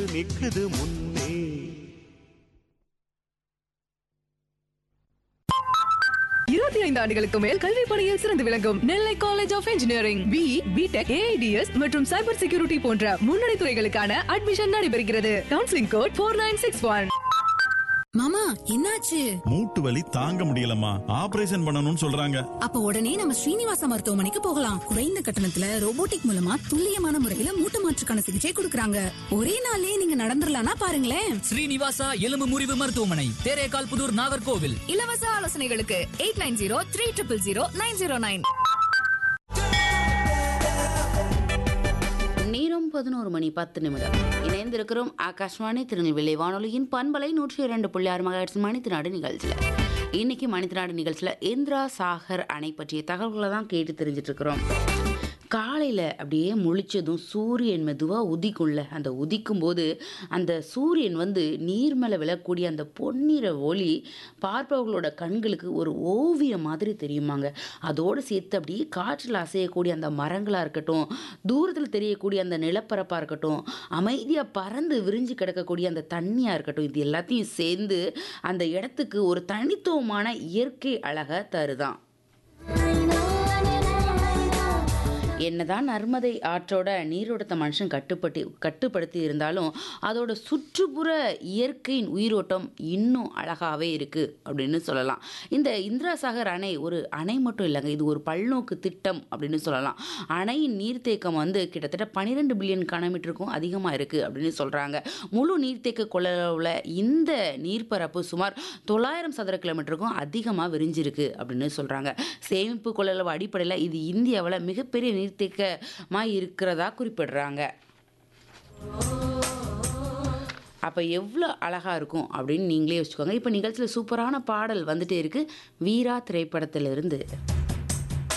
நிக்குது முன்னே இருபத்தி ஐந்து ஆண்டுகளுக்கு மேல் கல்வி பணியில் சிறந்து விளங்கும் Nellai college of engineering B BTech AIDS மற்றும் சைபர் செக்யூரிட்டி போன்ற முன்னணி துறைகளுக்கான அட்மிஷன் நடைபெறுகிறது counselling code four nine six one மாமா என்னாச்சு மூட்டு வலி தாங்க முடியலம்மா ஆபரேஷன் பண்ணணும்னு சொல்றாங்க அப்ப உடனே நம்ம ஸ்ரீனிவாச மருத்துவமனைக்கு போகலாம் குறைந்த கட்டணத்துல ரோபோட்டிக் மூலமா துல்லியமான முறையில மூட்டு மாற்றுக்கான சிகிச்சை கொடுக்கறாங்க ஒரே நாளே நீங்க நடந்துடலாம்னா பாருங்களேன் ஸ்ரீனிவாசா எலும்பு முறிவு மருத்துவமனை தேரேகால் புதூர் நாகர்கோவில் இலவச ஆலோசனைகளுக்கு eight nine zero three triple zero nine zero nine நேரம் பதினோரு மணி பத்து நிமிடம் இணைந்திருக்கிறோம் ஆகாஷ்வாணி திருநெல்வேலி வானொலியின் பண்பலை நூற்றி இரண்டு புள்ளி ஆறு மகாட்சி மணித்தினாடு நிகழ்ச்சியில் இன்னைக்கு மணித்தினாடு நிகழ்ச்சியில் இந்திரா சாகர் அணை பற்றிய தகவல்களை தான் கேட்டு தெரிஞ்சிட்டு இருக்கிறோம் காலையில் அப்படியே முழிச்சதும் சூரியன் மெதுவாக உதிக்கும்ல அந்த உதிக்கும் போது அந்த சூரியன் வந்து நீர் மேலே விழக்கூடிய அந்த பொன்னிற ஒளி பார்ப்பவர்களோட கண்களுக்கு ஒரு ஓவியம் மாதிரி தெரியுமாங்க அதோடு சேர்த்து அப்படியே காற்றில் அசையக்கூடிய அந்த மரங்களாக இருக்கட்டும் தூரத்தில் தெரியக்கூடிய அந்த நிலப்பரப்பாக இருக்கட்டும் அமைதியாக பறந்து விரிஞ்சு கிடக்கக்கூடிய அந்த தண்ணியாக இருக்கட்டும் இது எல்லாத்தையும் சேர்ந்து அந்த இடத்துக்கு ஒரு தனித்துவமான இயற்கை அழகை தருதான் என்னதான் நர்மதை ஆற்றோட நீரோட்டத்தை மனுஷன் கட்டுப்பட்டு கட்டுப்படுத்தி இருந்தாலும் அதோட சுற்றுப்புற இயற்கையின் உயிரோட்டம் இன்னும் அழகாகவே இருக்குது அப்படின்னு சொல்லலாம் இந்த இந்திரா சாகர் அணை ஒரு அணை மட்டும் இல்லைங்க இது ஒரு பல்நோக்கு திட்டம் அப்படின்னு சொல்லலாம் அணையின் நீர்த்தேக்கம் வந்து கிட்டத்தட்ட பன்னிரெண்டு பில்லியன் கனமீட்டருக்கும் அதிகமாக இருக்குது அப்படின்னு சொல்கிறாங்க முழு நீர்த்தேக்க கொள்ளளவில் இந்த நீர்ப்பரப்பு சுமார் தொள்ளாயிரம் சதுர கிலோமீட்டருக்கும் அதிகமாக விரிஞ்சிருக்கு அப்படின்னு சொல்கிறாங்க சேமிப்பு கொள்ளளவு அடிப்படையில் இது இந்தியாவில் மிகப்பெரிய நீர்த்தேக்கமாக இருக்கிறதா குறிப்பிடுறாங்க அப்போ எவ்வளோ அழகாக இருக்கும் அப்படின்னு நீங்களே யோசிச்சுக்கோங்க இப்போ நிகழ்ச்சியில் சூப்பரான பாடல் வந்துட்டே இருக்கு வீரா திரைப்படத்திலிருந்து